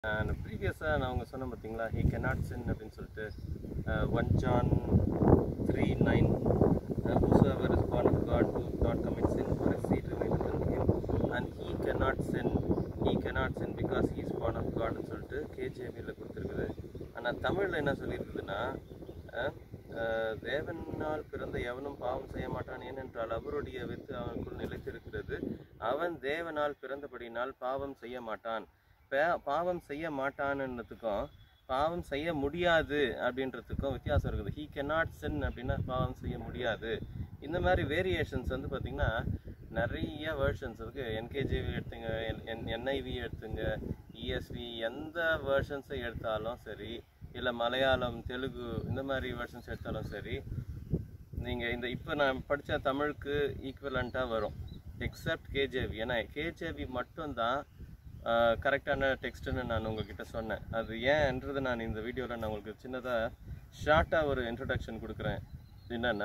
ப்ரீவியஸாக நான் அவங்க சொன்னேன் பார்த்தீங்களா ஹி cannot sin அப்படின்னு சொல்லிட்டு one John three nine whosoever is born of God will not commit sin for his seed remaineth in him and he cannot sin he cannot sin because he is born of God ன்னு சொல்லிட்டு கேஜேபியில் கொடுத்துருக்குது ஆனால் தமிழில் என்ன சொல்லியிருக்குதுன்னா அஹ், அஹ், தேவனால் பிறந்த எவனும் பாவம் செய்ய மாட்டான் ஏனென்றால் அவருடைய வித்து அவனுக்குள் நிலைத்திருக்கிறது அவன் தேவனால் பிறந்தபடியினால் பாவம் செய்ய மாட்டான் பா- பாவம் செய்ய மாட்டான்ன்றதுக்கும் பாவம் செய்ய முடியாது அப்படின்றதுக்கும் வித்தியாசம் இருக்குது ஹீ cannot sin அப்படின்னா பாவம் செய்ய முடியாது இந்த மாதிரி வேரியேஷன்ஸ் வந்து பார்த்திங்கன்னா நிறைய வேர்ஷன்ஸ் இருக்கு என்கேஜிவி எடுத்துங்க என்ஐவி எடுத்துங்க இஎஸ்வி எந்த வேர்ஷன்ஸை எடுத்தாலும் சரி இல்லை மலையாளம் தெலுங்கு இந்த மாதிரி வேர்ஷன்ஸ் எடுத்தாலும் சரி நீங்கள் இந்த இப்போ நான் படித்த தமிழுக்கு ஈக்குவலண்ட்டாக வரும் எக்ஸப்ட் கேஜேவி ஏன்னா கேஜேவி மட்டும்தான் கரெக்டான டெக்ஸ்ட்டுன்னு நான் உங்ககிட்ட சொன்னேன் அது ஏன்ன்றது நான் இந்த வீடியோவில் நான் உங்களுக்கு சின்னதாக ஷார்ட்டாக ஒரு இன்ட்ரடக்ஷன் கொடுக்குறேன் என்னென்னா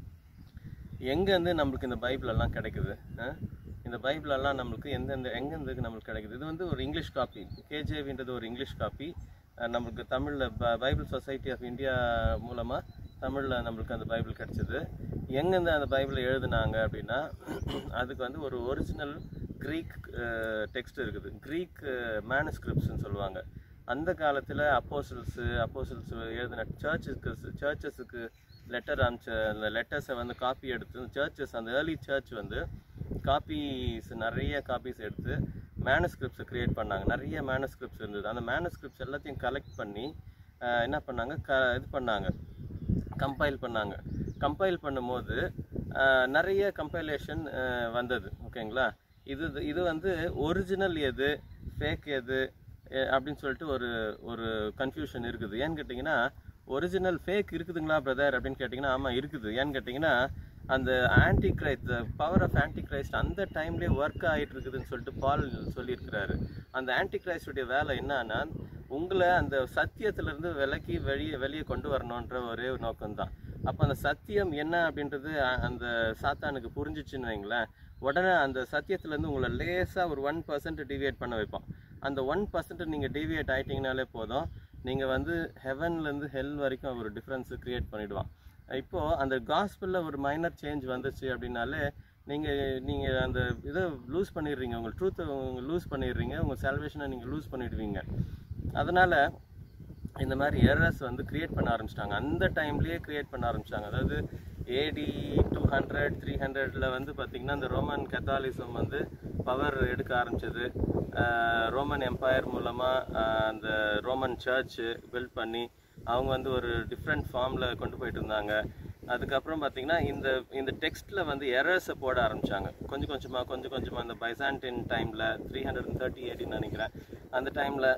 எங்கேருந்து நம்மளுக்கு இந்த பைபிள் எல்லாம் கிடைக்குது அஹ்? இந்த பைபிள் எல்லாம் நம்மளுக்கு எந்தெந்த எங்கேருந்து நம்மளுக்கு கிடைக்குது இது வந்து ஒரு இங்கிலீஷ் காப்பி கேஜேவின்றது ஒரு இங்கிலீஷ் காப்பி நம்மளுக்கு தமிழில் பைபிள் சொசைட்டி ஆஃப் இந்தியா மூலமாக தமிழில் நம்மளுக்கு அந்த பைபிள் கிடைச்சது எங்கேருந்து அந்த பைபிளை எழுதுனாங்க அப்படின்னா அதுக்கு வந்து ஒரு ஒரிஜினல் க்ரீக் டெக்ஸ்ட் இருக்குது க்ரீக் மேனஸ்கிரிப்ட்ஸ்னு சொல்லுவாங்க அந்த காலத்தில் அப்போசல்ஸு அப்போசல்ஸ் எழுதின சர்ச்சுக்கு சர்ச்சஸுக்கு லெட்டர் அனுப்பிச்ச அந்த லெட்டர்ஸை வந்து காப்பி எடுத்து சர்ச்சஸ் அந்த ஏர்லி சர்ச் வந்து காப்பீஸ் நிறைய காப்பீஸ் எடுத்து மேனஸ்கிரிப்ட்ஸை க்ரியேட் பண்ணாங்க நிறைய மேனஸ்கிரிப்ட்ஸ் இருந்தது அந்த மேனஸ்கிரிப்ட்ஸ் எல்லாத்தையும் கலெக்ட் பண்ணி அஹ், என்ன பண்ணாங்க க இது பண்ணாங்க கம்பைல் பண்ணாங்க கம்பைல் பண்ணும்போது அஹ், நிறைய கம்பைலேஷன் வந்தது ஓகேங்களா இது இது வந்து ஒரிஜினல் எது ஃபேக் எது அஹ், அப்படின்னு சொல்லிட்டு ஒரு ஒரு கன்ஃபியூஷன் இருக்குது ஏன்னு கேட்டிங்கன்னா ஒரிஜினல் ஃபேக் இருக்குதுங்களா பிரதர் அப்படின்னு கேட்டிங்கன்னா ஆமாம் இருக்குது ஏன்னு கேட்டிங்கன்னா அந்த antichrist power of antichrist அந்த டைம்லேயே ஒர்க் ஆகிட்டு இருக்குதுன்னு சொல்லிட்டு பால் சொல்லியிருக்கிறாரு அந்த ஆன்டி கிரைஸ்டுடைய வேலை என்னன்னா உங்களை அந்த சத்தியத்திலிருந்து விலக்கி வெளியே வெளியே கொண்டு வரணுன்ற ஒரே ஒரு நோக்கம்தான் அப்போ அந்த சத்தியம் என்ன அப்படின்றது அ- அந்த சாத்தானுக்கு புரிஞ்சிச்சுன்னு வைங்களேன் உடனே அந்த சத்தியத்திலேருந்து உங்களை லேசாக ஒரு ஒன் பர்சன்ட் டிவியேட் பண்ண வைப்பான் அந்த ஒன் பர்சன்ட் நீங்கள் டிவியேட் ஆயிட்டீங்கனாலே போதும் நீங்கள் வந்து ஹெவன்லேருந்து ஹெல் வரைக்கும் ஒரு டிஃப்ரென்ஸு க்ரியேட் பண்ணிடுவான் இப்போது அந்த காஸ்பிளில் ஒரு மைனர் சேஞ்ச் வந்துச்சு அப்படின்னாலே நீங்கள் நீங்கள் அந்த இதை லூஸ் பண்ணிடுறீங்க உங்கள் ட்ரூத்தை லூஸ் பண்ணிடுறீங்க உங்கள் சால்வேஷனை நீங்கள் லூஸ் பண்ணிடுவீங்க அதனால் இந்த மாதிரி எரர்ஸ் வந்து கிரியேட் பண்ண ஆரம்பிச்சிட்டாங்க அந்த டைம்லேயே கிரியேட் பண்ண ஆரம்பிச்சிட்டாங்க அதாவது ஏடி டூ ஹண்ட்ரட் த்ரீ ஹண்ட்ரடில் வந்து பார்த்திங்கன்னா இந்த ரோமன் கத்தாலிசம் வந்து பவர் எடுக்க ஆரம்பிச்சது ரோமன் எம்பையர் மூலமாக அந்த ரோமன் சர்ச் பில்ட் பண்ணி அவங்க வந்து ஒரு டிஃப்ரெண்ட் ஃபார்மில் கொண்டு போயிட்டு இருந்தாங்க அதுக்கப்புறம் பார்த்தீங்கன்னா இந்த இந்த டெக்ஸ்ட்டில் வந்து எரர்ஸை போட ஆரம்பிச்சாங்க கொஞ்சம் கொஞ்சமாக கொஞ்சம் கொஞ்சமாக அந்த பைசாண்டின் டைமில் த்ரீ ஹண்ட்ரட் அண்ட் தேர்ட்டி எயிட்டின்னு நினைக்கிறேன் அந்த டைமில்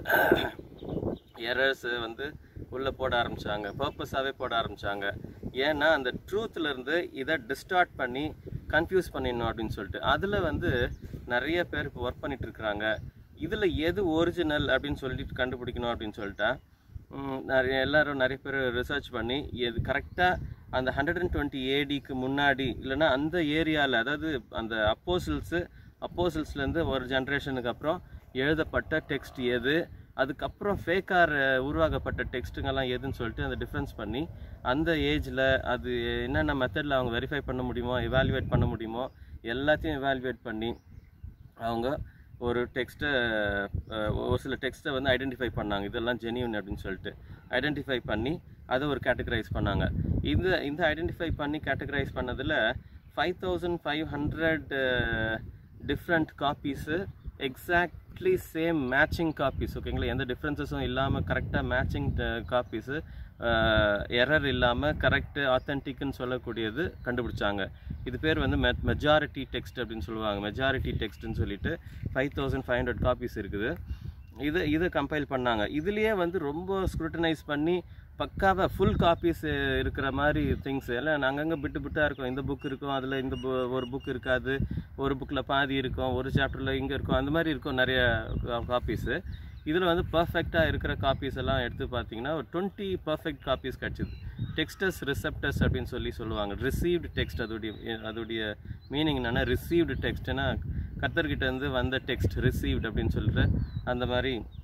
எரர்ஸ் வந்து உள்ளே போட ஆரம்பிச்சாங்க பர்பஸாகவே போட ஆரம்பிச்சாங்க ஏன்னா அந்த ட்ரூத்ல இருந்து இதை டிஸ்டார்ட் பண்ணி கன்ஃபியூஸ் பண்ணிடணும் அப்படின்னு சொல்லிட்டு அதில் வந்து நிறைய பேர் இப்போ ஒர்க் பண்ணிட்டு இருக்கிறாங்க இதில் எது ஒரிஜினல் அப்படின்னு சொல்லிட்டு கண்டுபிடிக்கணும் அப்படின்னு சொல்லிட்டா ம், நிறைய எல்லாரும் நிறைய பேர் ரிசர்ச் பண்ணி எது கரெக்டாக அந்த ஹண்ட்ரட் அண்ட் டுவெண்ட்டி ஏடிக்கு முன்னாடி இல்லைன்னா அந்த ஏரியாவில் அதாவது அந்த அப்போசில்ஸு அப்போசில்ஸ்லேருந்து ஒரு ஜென்ரேஷனுக்கு அப்புறம் எழுதப்பட்ட டெக்ஸ்ட் எது அதுக்கப்புறம் ஃபேக்கார் உருவாக்கப்பட்ட டெக்ஸ்ட்டுங்கெல்லாம் எதுன்னு சொல்லிட்டு அந்த டிஃப்ரென்ஸ் பண்ணி அந்த ஏஜில் அது என்னென்ன மெத்தடில் அவங்க வெரிஃபை பண்ண முடியுமோ எவாலுவேட் பண்ண முடியுமோ எல்லாத்தையும் எவாலுவேட் பண்ணி அவங்க ஒரு டெக்ஸ்ட்டை ஒரு சில டெக்ஸ்ட்டை வந்து ஐடென்டிஃபை பண்ணாங்க இதெல்லாம் ஜெனியூன் அப்படின்னு சொல்லிட்டு ஐடென்டிஃபை பண்ணி அதை ஒரு கேட்டகரைஸ் பண்ணாங்க இந்த இந்த ஐடென்டிஃபை பண்ணி கேட்டகரைஸ் பண்ணதில் five thousand five hundred different copies exactly same matching copies ஓகேங்களா எந்த டிஃப்ரென்சஸும் இல்லாமல் கரெக்டாக மேட்சிங் காப்பீஸு எரர் இல்லாமல் கரெக்டு ஆத்தென்டிக்னு சொல்லக்கூடியது கண்டுபிடிச்சாங்க இது பேர் வந்து மெ மெஜாரிட்டி டெக்ஸ்ட் அப்படின்னு சொல்லுவாங்க மெஜாரிட்டி டெக்ஸ்ட்னு சொல்லிட்டு five thousand five hundred copies இருக்குது இது இது கம்பைல் பண்ணாங்க இதுலேயே வந்து ரொம்ப ஸ்க்ரூட்டனைஸ் பண்ணி பக்காவாக ஃபுல் காப்பீஸ் இருக்கிற மாதிரி திங்ஸ் எல்லாம் அங்கங்கே பிட்டு பிட்டாக இருக்கும் இந்த புக் இருக்கும் அதில் இந்த bu- ஒரு புக் இருக்காது ஒரு புக்கில் பாதி இருக்கும் ஒரு சாப்டரில் இங்கே இருக்கும் அந்த மாதிரி இருக்கும் நிறைய காப்பீஸு இதில் வந்து பர்ஃபெக்டாக இருக்கிற காப்பீஸ் எல்லாம் எடுத்து பார்த்தீங்கன்னா ஒரு டுவெண்ட்டி பர்ஃபெக்ட் காப்பீஸ் கிடச்சிது டெக்ஸ்டஸ் ரிசெப்டஸ் அப்படின்னு சொல்லி சொல்லுவாங்க ரிசீவ்டு டெக்ஸ்ட் அதோடைய அதோடைய மீனிங் என்னென்னா ரிசீவ்டு டெக்ஸ்ட்னா கர்த்தர்கிட்ட இருந்து வந்த டெக்ஸ்ட் ரிசீவ்டு அப்படின்னு சொல்லிட்டு அந்த மாதிரி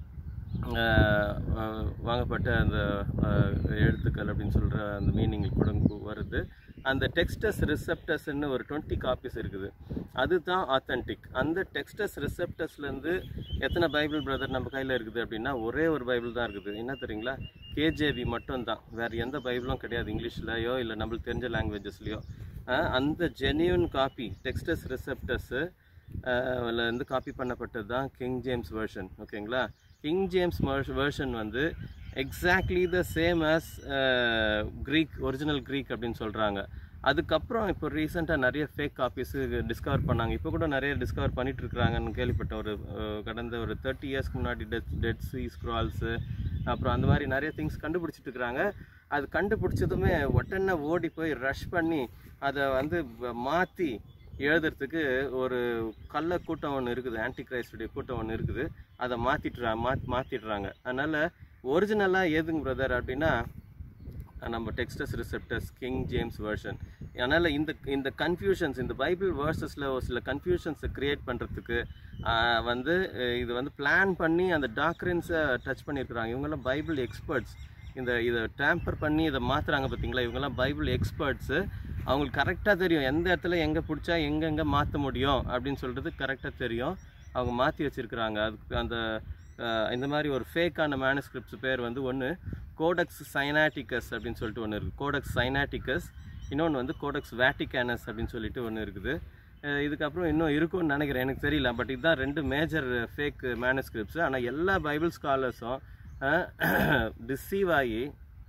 ஆஹ் ஆஹ் வாங்கப்பட்ட அந்த ஆஹ் எழுத்துக்கள் அப்படின்னு சொல்கிற அந்த மீனிங் கூட வருது அந்த டெக்ஸ்டஸ் ரிசெப்டஸ்ன்னு ஒரு டுவெண்ட்டி காப்பீஸ் இருக்குது அதுதான் ஆத்தென்டிக் அந்த டெக்ஸ்டஸ் ரிசெப்டஸ்லேருந்து எத்தனை பைபிள் பிரதர் நம்ம கையில் இருக்குது அப்படின்னா ஒரே ஒரு பைபிள் தான் இருக்குது என்ன தெரியுங்களா கேஜேவி மட்டும்தான் வேறு எந்த பைபிளும் கிடையாது இங்கிலீஷ்லையோ இல்லை நம்மளுக்கு தெரிஞ்ச லாங்குவேஜஸ்லையோ அந்த ஜென்யூன் காப்பி டெக்ஸ்டஸ் ரிசெப்டஸ்ஸு இருந்து காப்பி பண்ணப்பட்டது தான் கிங் ஜேம்ஸ் வெர்ஷன் ஓகேங்களா கிங் ஜேம்ஸ் வெர்ஷன் வந்து exactly the same as Greek original Greek அப்படின்னு சொல்கிறாங்க அதுக்கப்புறம் இப்போ ரீசெண்டாக நிறைய ஃபேக் காப்பீஸு டிஸ்கவர் பண்ணாங்க இப்போ கூட நிறைய டிஸ்கவர் பண்ணிட்டு இருக்கிறாங்கன்னு கேள்விப்பட்ட ஒரு அஹ், கடந்த ஒரு தேர்ட்டி இயர்ஸ்க்கு முன்னாடி டெட் டெட் சி ஸ்க்ரால்ஸு அப்புறம் அந்த மாதிரி நிறைய திங்ஸ் கண்டுபிடிச்சிட்டு இருக்கிறாங்க அது கண்டுபிடிச்சதுமே உடனே ஓடி போய் ரஷ் பண்ணி அதை வந்து மாற்றி எழுதுறதுக்கு ஒரு கள்ள கூட்டம் ஒன்று இருக்குது ஆன்டி கிரைஸ்டுடைய கூட்டம் ஒன்று இருக்குது அதை மாற்றிட்டுறா மா மாற்றிடுறாங்க அதனால் ஒரிஜினலாக ஏதுங்க பிரதர் அப்படின்னா நம்ம Textus Receptus King James version அதனால் இந்த இந்த கன்ஃபியூஷன்ஸ் இந்த பைபிள் வேர்சஸில் ஒரு சில கன்ஃபியூஷன்ஸை க்ரியேட் பண்ணுறதுக்கு வந்து அஹ், இது வந்து பிளான் பண்ணி அந்த டாக்ரின்ஸை டச் பண்ணியிருக்கிறாங்க இவங்கெல்லாம் பைபிள் எக்ஸ்பர்ட்ஸ் இந்த இதை டேம்பர் பண்ணி இதை மாற்றுறாங்க பார்த்தீங்களா இவங்கெல்லாம் பைபிள் எக்ஸ்பர்ட்ஸு அவங்களுக்கு கரெக்டாக தெரியும் எந்த இடத்துல எங்கே பிடிச்சா எங்கெங்கே மாற்ற முடியும் அப்படின்னு சொல்கிறது கரெக்டாக தெரியும் அவங்க மாற்றி வச்சுருக்கிறாங்க அதுக்கு அந்த அஹ், இந்த மாதிரி ஒரு ஃபேக்கான மேனுஸ்கிரிப்ட்ஸ் பேர் வந்து ஒன்று கோடக்ஸ் சைனாட்டிகஸ் அப்படின்னு சொல்லிட்டு ஒன்று இருக்குது கோடக்ஸ் சைனாட்டிகஸ் இன்னொன்று வந்து கோடக்ஸ் வேட்டிகானஸ் அப்படின்னு சொல்லிட்டு ஒன்று இருக்குது அஹ் இதுக்கப்புறம் இன்னும் இருக்கும்னு நினைக்கிறேன் எனக்கு தெரியல பட் இதுதான் ரெண்டு மேஜர் ஃபேக் மேனுஸ்கிரிப்ட்ஸ் ஆனால் எல்லா பைபிள் ஸ்காலர்ஸும் டிசீவ் ஆகி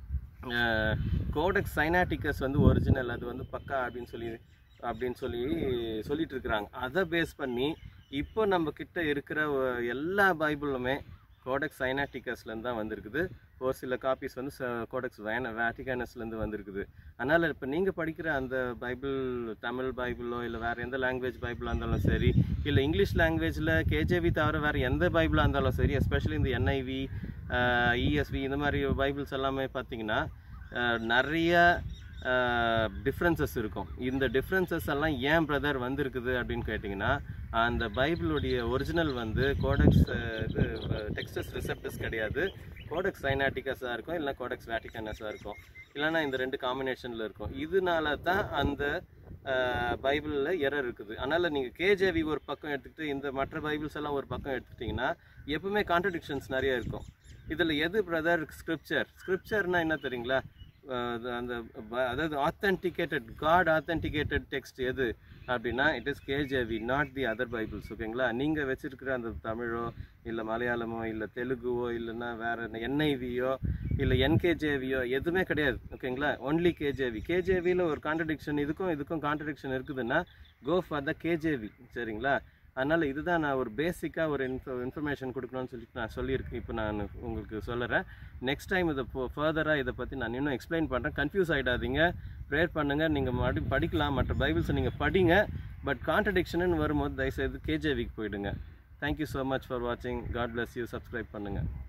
கோடெக்ஸ் சைனாட்டிகஸ் வந்து ஒரிஜினல் அது வந்து பக்கா அப்படின்னு சொல்லி அப்படின்னு சொல்லி சொல்லிட்டு இருக்கிறாங்க அதை பேஸ் பண்ணி இப்போ நம்ம கிட்ட இருக்கிற ஒ- எல்லா பைபிளுமே கோடெக்ஸ் சைனாட்டிகஸ்லேருந்து தான் வந்திருக்குது ஒரு சில காப்பீஸ் வந்து கோடெக்ஸ் வேன வேட்டிகானஸ்லேருந்து வந்திருக்குது அதனால் இப்போ நீங்கள் படிக்கிற அந்த பைபிள் தமிழ் பைபிளோ இல்லை வேறு எந்த லாங்குவேஜ் பைபிளாக இருந்தாலும் சரி இல்லை இங்கிலீஷ் லாங்குவேஜில் கேஜேவி தவிர வேறு எந்த பைபிளாக இருந்தாலும் சரி எஸ்பெஷலி இந்த என்ஐவி இஎஸ்வி இந்த மாதிரி பைபிள்ஸ் எல்லாமே பார்த்தீங்கன்னா அஹ், நிறைய டிஃப்ரென்சஸ் இருக்கும் இந்த டிஃப்ரென்சஸ் எல்லாம் ஏன் பிரதர் வந்திருக்குது அப்படின்னு கேட்டிங்கன்னா அந்த பைபிளுடைய ஒரிஜினல் வந்து கோடெக்ஸ் இது டெக்ஸ்டஸ் ரிசெப்டஸ் கிடையாது கோடெக்ஸ் சைனாட்டிகஸாக இருக்கும் இல்லை கோடெக்ஸ் வேட்டிகனஸாக இருக்கும் இல்லைன்னா இந்த ரெண்டு காம்பினேஷனில் இருக்கும் இதனால தான் அந்த பைபிளில் எரர் இருக்குது அதனால் நீங்கள் கேஜேவி ஒரு பக்கம் எடுத்துக்கிட்டு இந்த மற்ற பைபிள்ஸ் எல்லாம் ஒரு பக்கம் எடுத்துக்கிட்டிங்கன்னா எப்பவுமே கான்ட்ரடிக்ஷன்ஸ் நிறைய இருக்கும் இதில் எது பிரதர் ஸ்கிரிப்சர் ஸ்கிரிப்சர்னா என்ன தெரியுங்களா அஹ் அது அந்த ப- அதாவது ஆத்தென்டிகேட்டட் காட் ஆத்தென்டிகேட்டட் டெக்ஸ்ட் எது அப்படின்னா it is KJV not the other Bibles ஓகேங்களா நீங்கள் வச்சிருக்கிற அந்த தமிழோ இல்லை மலையாளமோ இல்லை தெலுங்குவோ இல்லைன்னா வேற என்ஐவியோ இல்லை என்கேஜேவியோ எதுவுமே கிடையாது ஓகேங்களா ஒன்லி கேஜேவி கேஜேவியில் ஒரு கான்ட்ரடிக்ஷன் இதுக்கும் இதுக்கும் கான்ட்ரடிக்ஷன் இருக்குதுன்னா கோ ஃபார் த கேஜேவி சரிங்களா அதனால் இதுதான் நான் ஒரு பேசிக்காக ஒரு இன்ஃபோ இன்ஃபர்மேஷன் கொடுக்கணும்னு சொல்லிட்டு நான் சொல்லியிருக்கேன் இப்போ நான் உங்களுக்கு சொல்லுறேன் நெக்ஸ்ட் டைம் இதை ஃபர்தராக இதை பற்றி நான் இன்னும் எக்ஸ்பிளைன் பண்ணுறேன் கன்ஃபியூஸ் ஆகிடாதீங்க ப்ரேயர் பண்ணுங்கள் நீங்கள் மறுபடியும் படிக்கலாம் மற்ற பைபிள்ஸை நீங்கள் படிங்க பட் கான்ட்ரடிக்ஷன் வரும்போது தயவுசெய்து கேஜேவிக்கு போயிடுங்க தேங்க்யூ ஸோ மச் ஃபார் வாட்சிங் காட் bless யூ சப்ஸ்கிரைப் பண்ணுங்கள்